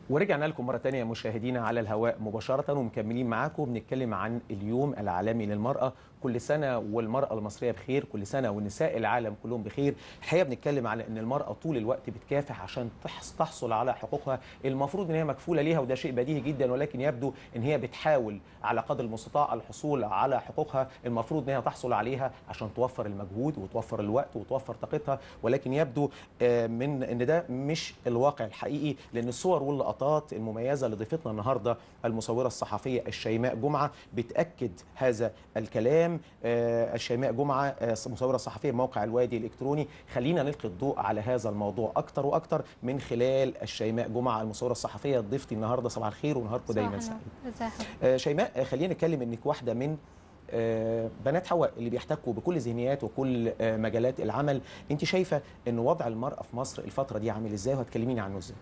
ورجعنا لكم مرة تانية مشاهدينا على الهواء مباشرة ومكملين معاكم بنتكلم عن اليوم العالمي للمرأة كل سنة والمرأة المصرية بخير كل سنة ونساء العالم كلهم بخير الحقيقة بنتكلم على أن المرأة طول الوقت بتكافح عشان تحصل على حقوقها المفروض أن هي مكفولة ليها وده شيء بديهي جدا ولكن يبدو أن هي بتحاول على قدر المستطاع الحصول على حقوقها المفروض أن هي تحصل عليها عشان توفر المجهود وتوفر الوقت وتوفر طاقتها ولكن يبدو من أن ده مش الواقع الحقيقي لأن الصور واللقطات المميزة لضيفتنا النهاردة المصورة الصحفية الشيماء جمعة بتأكد هذا الكلام الشيماء جمعة مصورة صحفية موقع الوادي الإلكتروني خلينا نلقي الضوء على هذا الموضوع أكتر وأكتر من خلال الشيماء جمعة المصورة الصحفية ضيفتي النهاردة صباح الخير ونهاركم دايما سعيد شيماء خلينا نتكلم إنك واحدة من بنات حواء اللي بيحتكوا بكل ذهنيات وكل مجالات العمل انت شايفه ان وضع المراه في مصر الفتره دي عامل ازاي وهتكلميني عنه ازاي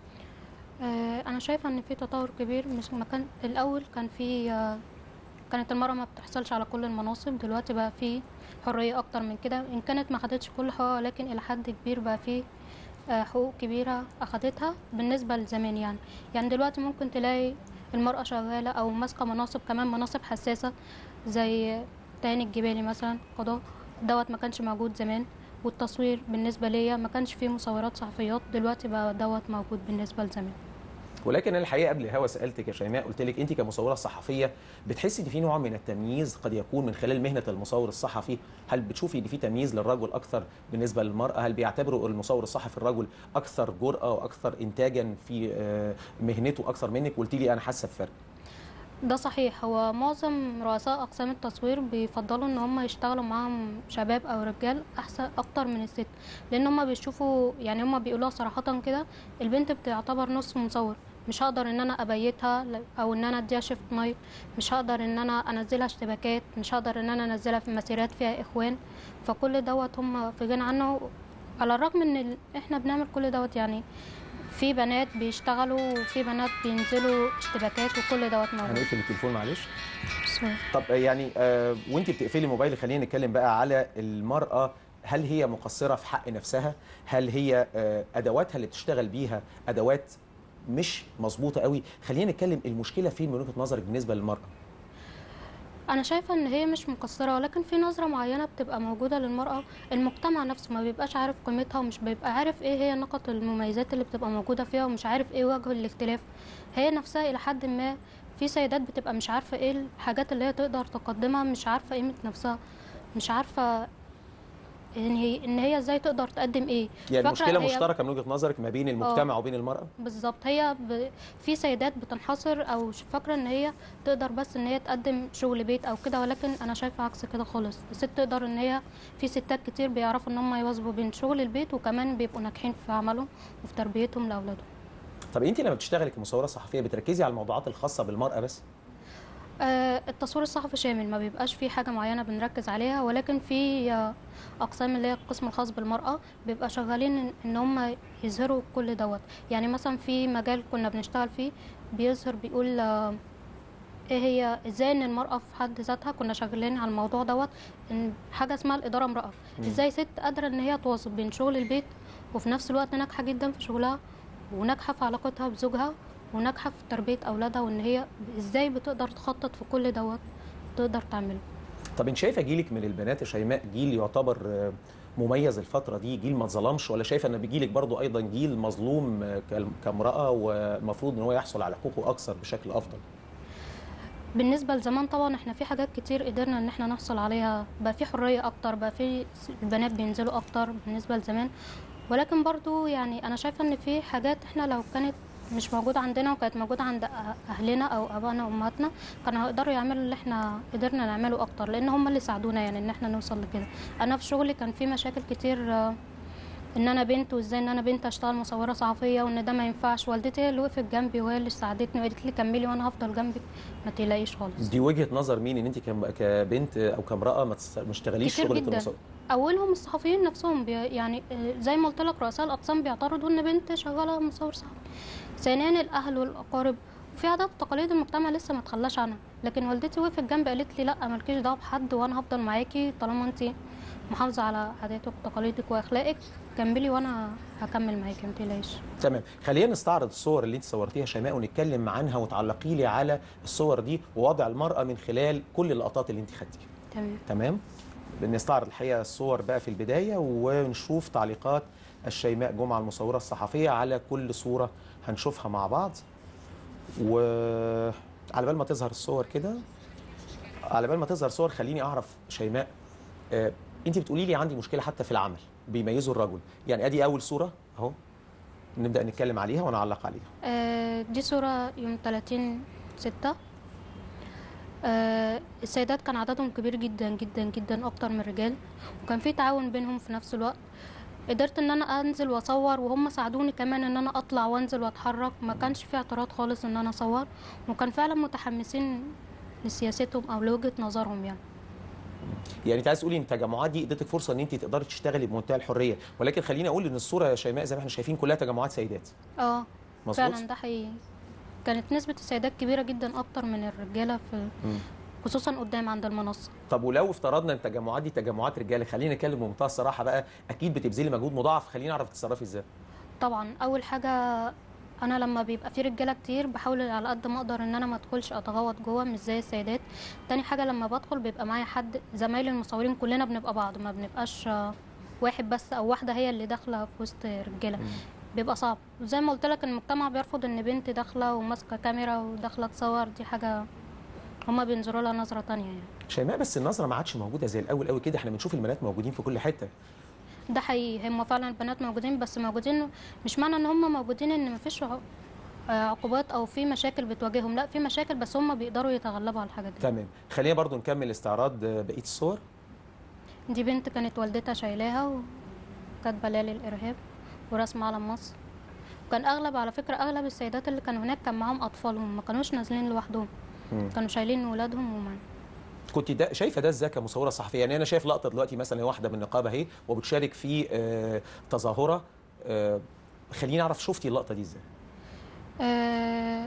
انا شايفه ان في تطور كبير مش مكان الاول كان في كانت المرأة ما بتحصلش على كل المناصب دلوقتي بقى في حرية أكتر من كده إن كانت ما خدتش كل حقوقها لكن إلى حد كبير بقى في حقوق كبيرة أخدتها بالنسبة لزمان يعني يعني دلوقتي ممكن تلاقي المرأة شغالة أو ماسكة مناصب كمان مناصب حساسة زي تاني الجبالي مثلا قضاء دوت ما كانش موجود زمان والتصوير بالنسبة ليا ما كانش فيه مصورات صحفيات دلوقتي بقى دوت موجود بالنسبة لزمان ولكن انا الحقيقه قبل الهوا سالتك يا شيماء قلت لك انت كمصوره صحفيه بتحسي ان في نوع من التمييز قد يكون من خلال مهنه المصور الصحفي هل بتشوفي ان في تمييز للرجل اكثر بالنسبه للمراه هل بيعتبروا المصور الصحفي الرجل اكثر جرأه واكثر انتاجا في مهنته اكثر منك قلت لي انا حاسه بفرق ده صحيح هو معظم رؤساء اقسام التصوير بيفضلوا ان هم يشتغلوا معاهم شباب او رجال احسن اكتر من الست لان هم بيشوفوا يعني هم بيقولوها صراحه كده البنت بتعتبر نص مصور مش هقدر ان انا ابيتها او ان انا اديها شيفت نايت مش هقدر ان انا انزلها اشتباكات مش هقدر ان انا انزلها في مسيرات فيها اخوان فكل دوت هم في غنى عنه على الرغم ان احنا بنعمل كل دوت يعني في بنات بيشتغلوا وفي بنات بينزلوا اشتباكات وكل دوت موجود هنقفل التليفون معلش طب يعني آه وانت بتقفلي موبايل خلينا نتكلم بقى على المراه هل هي مقصره في حق نفسها هل هي آه ادواتها اللي بتشتغل بيها ادوات مش مظبوطه قوي خلينا نتكلم المشكله فين من وجهه نظرك بالنسبه للمراه انا شايفه ان هي مش مقصره ولكن في نظره معينه بتبقى موجوده للمراه المجتمع نفسه ما بيبقاش عارف قيمتها ومش بيبقى عارف ايه هي نقط المميزات اللي بتبقى موجوده فيها ومش عارف ايه وجه الاختلاف هي نفسها الى حد ما في سيدات بتبقى مش عارفه ايه الحاجات اللي هي تقدر تقدمها مش عارفه قيمه نفسها مش عارفه ان هي ان هي ازاي تقدر تقدم ايه يعني مشكله مشتركه من وجهه نظرك ما بين المجتمع أوه. وبين المراه بالظبط هي ب... في سيدات بتنحصر او فاكره ان هي تقدر بس ان هي تقدم شغل بيت او كده ولكن انا شايفه عكس كده خالص الست تقدر ان هي في ستات كتير بيعرفوا ان هم يواظبوا بين شغل البيت وكمان بيبقوا ناجحين في عملهم وفي تربيتهم لاولادهم طب انت لما بتشتغلي كمصوره صحفيه بتركزي على الموضوعات الخاصه بالمراه بس آه التصوير الصحفي شامل ما بيبقاش في حاجه معينه بنركز عليها ولكن في اقسام اللي هي القسم الخاص بالمراه بيبقى شغالين ان هم يظهروا كل دوت يعني مثلا في مجال كنا بنشتغل فيه بيظهر بيقول آه ايه هي ازاي ان المراه في حد ذاتها كنا شغالين على الموضوع دوت ان حاجه اسمها الاداره امراه ازاي ست قادره ان هي تواظب بين شغل البيت وفي نفس الوقت ناجحه جدا في شغلها وناجحه في علاقتها بزوجها وناجحه في تربيه اولادها وان هي ازاي بتقدر تخطط في كل دوت تقدر تعمله طب انت شايفه جيلك من البنات يا شيماء جيل يعتبر مميز الفتره دي جيل ما اتظلمش ولا شايفه ان بيجيلك برضو ايضا جيل مظلوم كامراه والمفروض ان هو يحصل على حقوقه اكثر بشكل افضل بالنسبة لزمان طبعا احنا في حاجات كتير قدرنا ان احنا نحصل عليها بقى في حرية اكتر بقى في البنات بينزلوا اكتر بالنسبة لزمان ولكن برضو يعني انا شايفة ان في حاجات احنا لو كانت مش موجودة عندنا وكانت موجودة عند أهلنا أو أبائنا وأمهاتنا كانوا هيقدروا يعملوا اللي احنا قدرنا نعمله أكتر لأن هم اللي ساعدونا يعني إن احنا نوصل لكده أنا في شغلي كان في مشاكل كتير إن أنا بنت وإزاي إن أنا بنت أشتغل مصورة صحفية وإن ده ما ينفعش والدتي هي اللي وقفت جنبي وهي اللي ساعدتني وقالت لي كملي وأنا هفضل جنبك ما تقلقيش خالص دي وجهة نظر مين إن أنت كبنت أو كامرأة ما تشتغليش شغلة المصور اولهم الصحفيين نفسهم بي يعني زي ما قلت لك رؤساء الاقسام بيعترضوا ان بنت شغاله مصور صحفي ثانيا الاهل والاقارب وفي عادات وتقاليد المجتمع لسه ما تخلاش عنها لكن والدتي وقفت جنبي قالت لي لا مالكيش دعوه بحد وانا هفضل معاكي طالما انت محافظه على عاداتك وتقاليدك واخلاقك كملي وانا هكمل معاكي متقلقيش تمام خلينا نستعرض الصور اللي انت صورتيها شيماء ونتكلم عنها وتعلقي لي على الصور دي ووضع المراه من خلال كل اللقطات اللي انت خدتيها تمام تمام بنستعرض الحقيقه الصور بقى في البدايه ونشوف تعليقات الشيماء جمعه المصوره الصحفيه على كل صوره هنشوفها مع بعض وعلى بال ما تظهر الصور كده على بال ما تظهر صور خليني اعرف شيماء آه، انت بتقولي لي عندي مشكله حتى في العمل بيميزوا الرجل يعني ادي اول صوره اهو نبدا نتكلم عليها ونعلق عليها آه، دي صورة يوم 30 ستة آه، السيدات كان عددهم كبير جدا جدا جدا أكتر من الرجال وكان في تعاون بينهم في نفس الوقت قدرت ان انا انزل واصور وهم ساعدوني كمان ان انا اطلع وانزل واتحرك ما كانش في اعتراض خالص ان انا اصور وكان فعلا متحمسين لسياستهم او لوجهة نظرهم يعني يعني انت عايز تقولي ان التجمعات دي ادتك فرصه ان انت تقدري تشتغلي بمنتهى الحريه ولكن خليني اقول ان الصوره يا شيماء زي ما احنا شايفين كلها تجمعات سيدات اه مظبوط فعلا ده حقيقي كانت نسبة السيدات كبيرة جدا أكتر من الرجالة في مم. خصوصا قدام عند المنصة طب ولو افترضنا ان التجمعات دي تجمعات رجاله خلينا نتكلم بمنتهى الصراحه بقى اكيد بتبذلي مجهود مضاعف خليني اعرف تتصرفي ازاي طبعا اول حاجه انا لما بيبقى في رجاله كتير بحاول على قد ما اقدر ان انا ما ادخلش اتغوط جوه مش زي السيدات تاني حاجه لما بدخل بيبقى معايا حد زمايلي المصورين كلنا بنبقى بعض ما بنبقاش آه، واحد بس او واحده هي اللي داخله في وسط رجاله بيبقى صعب زي ما قلت لك المجتمع بيرفض ان بنت داخله وماسكه كاميرا وداخله تصور دي حاجه هما بينظروا لها نظره تانية يعني شيماء بس النظره ما عادش موجوده زي الاول قوي كده احنا بنشوف البنات موجودين في كل حته ده حقيقي هم فعلا البنات موجودين بس موجودين مش معنى ان هم موجودين ان مفيش ع- آه، عقوبات او في مشاكل بتواجههم لا في مشاكل بس هم بيقدروا يتغلبوا على الحاجات دي تمام خلينا برضو نكمل استعراض آه، بقيه الصور دي بنت كانت والدتها شايلاها وكاتبه لا للارهاب ورسم علم مصر وكان اغلب على فكره اغلب السيدات اللي كانوا هناك كان معاهم اطفالهم ما كانوش نازلين لوحدهم مم. كانوا شايلين ولادهم وما كنت دا شايفه ده ازاي كمصوره صحفيه يعني انا شايف لقطه دلوقتي مثلا واحده من النقابه اهي وبتشارك في آه، تظاهره آه، خليني اعرف شفتي اللقطه دي ازاي آه،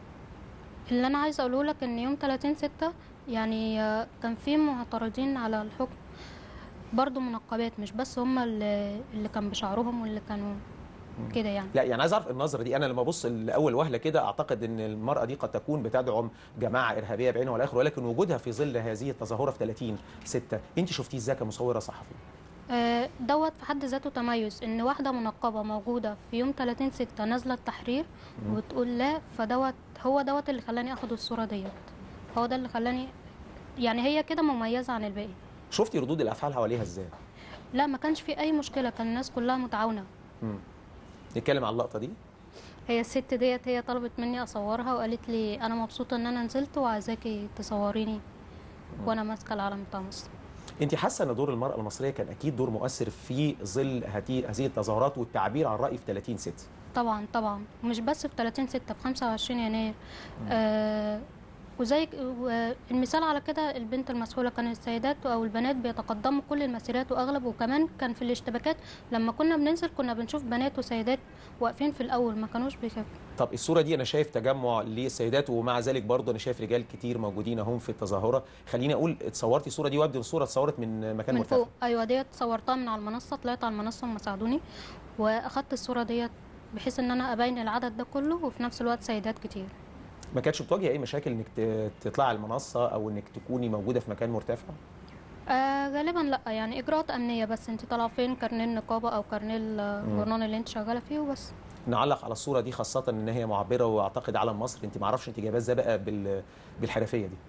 اللي انا عايزه اقوله لك ان يوم 30 ستة يعني آه، كان في معترضين على الحكم برضو منقبات مش بس هم اللي, اللي كان بشعرهم واللي كانوا كده يعني لا يعني عايز اعرف النظره دي انا لما ابص لاول وهله كده اعتقد ان المراه دي قد تكون بتدعم جماعه ارهابيه بعينها والاخر ولكن وجودها في ظل هذه التظاهره في 30 6 انت شفتيه ازاي كمصوره صحفيه آه، دوت في حد ذاته تميز ان واحده منقبه موجوده في يوم 30 ستة نازله التحرير مم. وتقول لا فدوت هو دوت اللي خلاني اخد الصوره ديت هو ده اللي خلاني يعني هي كده مميزه عن الباقي شفتي ردود الافعال حواليها ازاي لا ما كانش في اي مشكله كان الناس كلها متعاونه مم. نتكلم عن اللقطه دي هي الست ديت هي طلبت مني اصورها وقالت لي انا مبسوطه ان انا نزلت وعايزاكي تصوريني وانا ماسكه العلم بتاع مصر انت حاسه ان دور المراه المصريه كان اكيد دور مؤثر في ظل هذه هذه التظاهرات والتعبير عن الراي في 30 6 طبعا طبعا ومش بس في 30 ستة في 25 يناير آه وزي المثال على كده البنت المسؤولة كان السيدات أو البنات بيتقدموا كل المسيرات وأغلب وكمان كان في الاشتباكات لما كنا بننزل كنا بنشوف بنات وسيدات واقفين في الأول ما كانوش بيخافوا طب الصوره دي انا شايف تجمع للسيدات ومع ذلك برضه انا شايف رجال كتير موجودين اهم في التظاهره خليني اقول اتصورتي الصوره دي وابدو الصوره اتصورت من مكان من مرتفع فوق أيوة ديت صورتها من على المنصة طلعت على المنصة هم ساعدوني وأخدت الصورة ديت بحيث إن أنا أبين العدد ده كله وفي نفس الوقت سيدات كتير ما كانتش بتواجهي اي مشاكل انك ت- تطلعي على المنصه او انك تكوني موجوده في مكان مرتفع آه غالبا لا يعني اجراءات امنيه بس انت طالعه فين كارنيه النقابه او كارنيه الجرنان اللي انت شغاله فيه وبس نعلق على الصوره دي خاصه ان هي معبره واعتقد علم مصر انت ما اعرفش انت جايباها ازاي بقى بال... بالحرفيه دي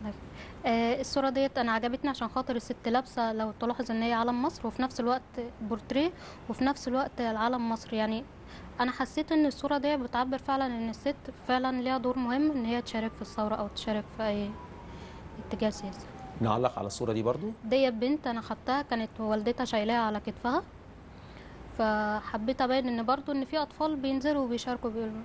آه الصوره ديت انا عجبتني عشان خاطر الست لابسه لو تلاحظ ان هي علم مصر وفي نفس الوقت بورتريه وفي نفس الوقت العلم مصر يعني انا حسيت ان الصوره دي بتعبر فعلا ان الست فعلا ليها دور مهم ان هي تشارك في الثوره او تشارك في اي اتجاه سياسي نعلق على الصوره دي برضو ديت بنت انا خدتها كانت والدتها شايلاها على كتفها فحبيت ابين ان برضو ان في اطفال بينزلوا وبيشاركوا بيقولوا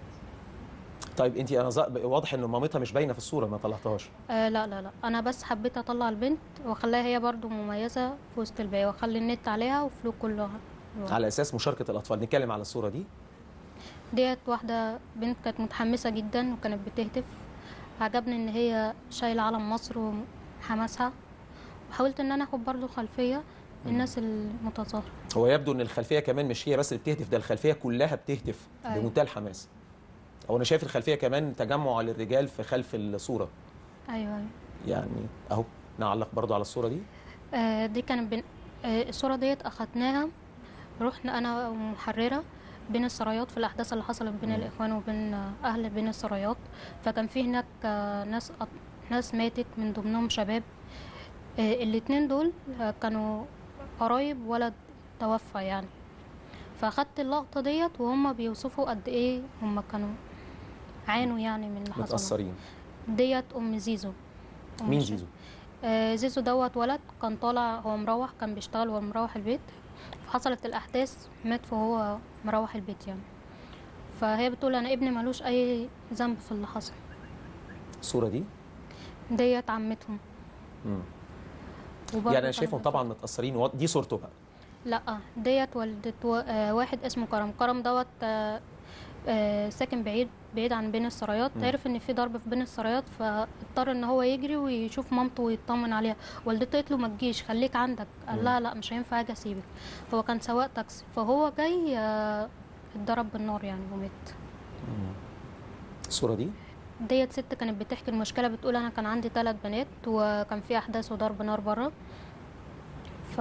طيب انت انا ز- واضح ان مامتها مش باينه في الصوره ما طلعتهاش آه لا لا لا انا بس حبيت اطلع البنت واخليها هي برضو مميزه في وسط الباقي واخلي النت عليها وفلوق كلها على اساس مشاركه الاطفال نتكلم على الصوره دي ديت واحده بنت كانت متحمسه جدا وكانت بتهتف عجبني ان هي شايله علم مصر وحماسها وحاولت ان انا اخد برضو خلفيه الناس المتظاهره هو يبدو ان الخلفيه كمان مش هي بس اللي بتهتف ده الخلفيه كلها بتهتف أيوة. بمنتهى الحماس او انا شايف الخلفيه كمان تجمع للرجال في خلف الصوره ايوه ايوه يعني اهو نعلق برضو على الصوره دي آه، دي كانت بن... آه، الصورة ديت أخدناها رحنا أنا ومحررة بين السرايات في الأحداث اللي حصلت بين مم. الإخوان وبين آه، أهل بين السرايات فكان في هناك آه، ناس أط... ناس ماتت من ضمنهم شباب آه، الاتنين دول آه، كانوا قرايب ولد توفى يعني فأخدت اللقطة ديت وهم بيوصفوا قد إيه هم كانوا عانوا يعني من اللي حصل متاثرين ديت أم زيزو أم مين الشاب. زيزو آه، زيزو دوت ولد كان طالع هو مروح كان بيشتغل وهو مروح البيت فحصلت الأحداث مات وهو مروح البيت يعني فهي بتقول أنا ابني ملوش أي ذنب في اللي حصل الصوره دي ديت عمتهم مم. وبرضه يعني انا كانوا شايفهم طبعا متاثرين و- دي صورته بقى لا ديت والدة و... آه واحد اسمه كرم كرم دوت آه آه ساكن بعيد بعيد عن بين السرايات مم. عرف ان في ضرب في بين السرايات فاضطر ان هو يجري ويشوف مامته ويطمن عليها والدته قالت له ما تجيش خليك عندك قال مم. لها لا مش هينفع اجي اسيبك هو كان سواق تاكسي فهو جاي آه اتضرب بالنار يعني ومات مم. الصوره دي ديت ست كانت بتحكي المشكلة بتقول أنا كان عندي ثلاث بنات وكان في أحداث وضرب نار بره ف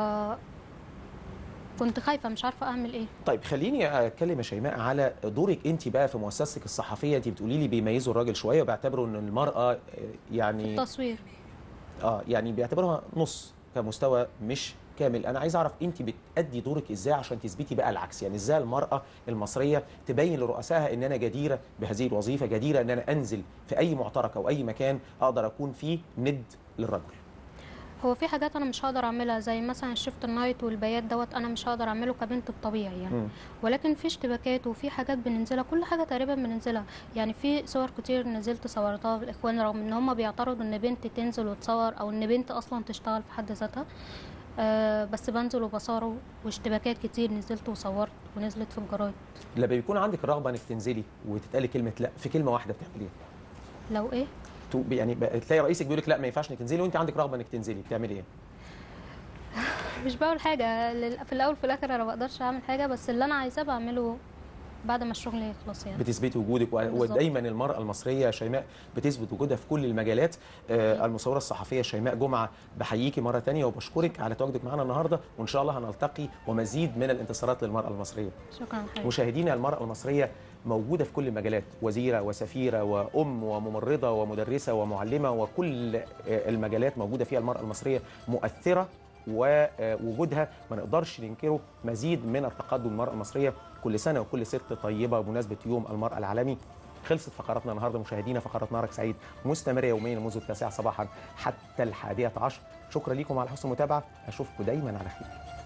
كنت خايفة مش عارفة أعمل إيه طيب خليني اتكلم يا شيماء على دورك انت بقى في مؤسستك الصحفيه انت بتقولي لي بيميزوا الراجل شويه وبيعتبروا ان المراه آه، يعني تصوير اه يعني بيعتبروها نص كمستوى مش كامل انا عايز اعرف انت بتأدي دورك ازاي عشان تثبتي بقى العكس يعني ازاي المراه المصريه تبين لرؤسائها ان انا جديره بهذه الوظيفه جديره ان انا انزل في اي معترك او اي مكان اقدر اكون فيه ند للرجل هو في حاجات أنا مش هقدر أعملها زي مثلا الشفت النايت والبيات دوت أنا مش هقدر أعمله كبنت الطبيعي يعني مم. ولكن في اشتباكات وفي حاجات بننزلها كل حاجة تقريبا بننزلها يعني في صور كتير نزلت صورتها بالإخوان رغم إن هما بيعترضوا إن بنت تنزل وتصور أو إن بنت أصلا تشتغل في حد ذاتها آه بس بنزل وبصور واشتباكات كتير نزلت وصورت ونزلت في الجرايد لما بيكون عندك الرغبه انك تنزلي وتتقالي كلمه لا في كلمه واحده بتعمليها لو إيه تو- يعني بقى- تلاقي رئيسك بيقول لك لا ما ينفعش انك تنزلي وانت عندك رغبه انك تنزلي بتعملي ايه؟ مش بعمل حاجة لل- في الأول في الآخر أنا مبقدرش أعمل حاجة بس اللي أنا عايزاه بعمله بعد ما الشغل يخلص يعني بتثبتي وجودك و- بالظبط. ودايما المراه المصريه شيماء بتثبت وجودها في كل المجالات آه، المصوره الصحفيه شيماء جمعه بحييكي مره تانية وبشكرك على تواجدك معنا النهارده وان شاء الله هنلتقي ومزيد من الانتصارات للمراه المصريه شكرا حبيبي مشاهدينا المراه المصريه موجوده في كل المجالات وزيره وسفيره وام وممرضه ومدرسه ومعلمه وكل آه، المجالات موجوده فيها المراه المصريه مؤثره ووجودها ما نقدرش ننكره مزيد من التقدم المرأة المصرية كل سنة وكل ست طيبة بمناسبة يوم المرأة العالمي خلصت فقراتنا النهارده مشاهدينا فقرات نارك سعيد مستمرة يوميا منذ التاسعة صباحا حتى الحادية عشر شكرا لكم على حسن المتابعة أشوفكم دايما على خير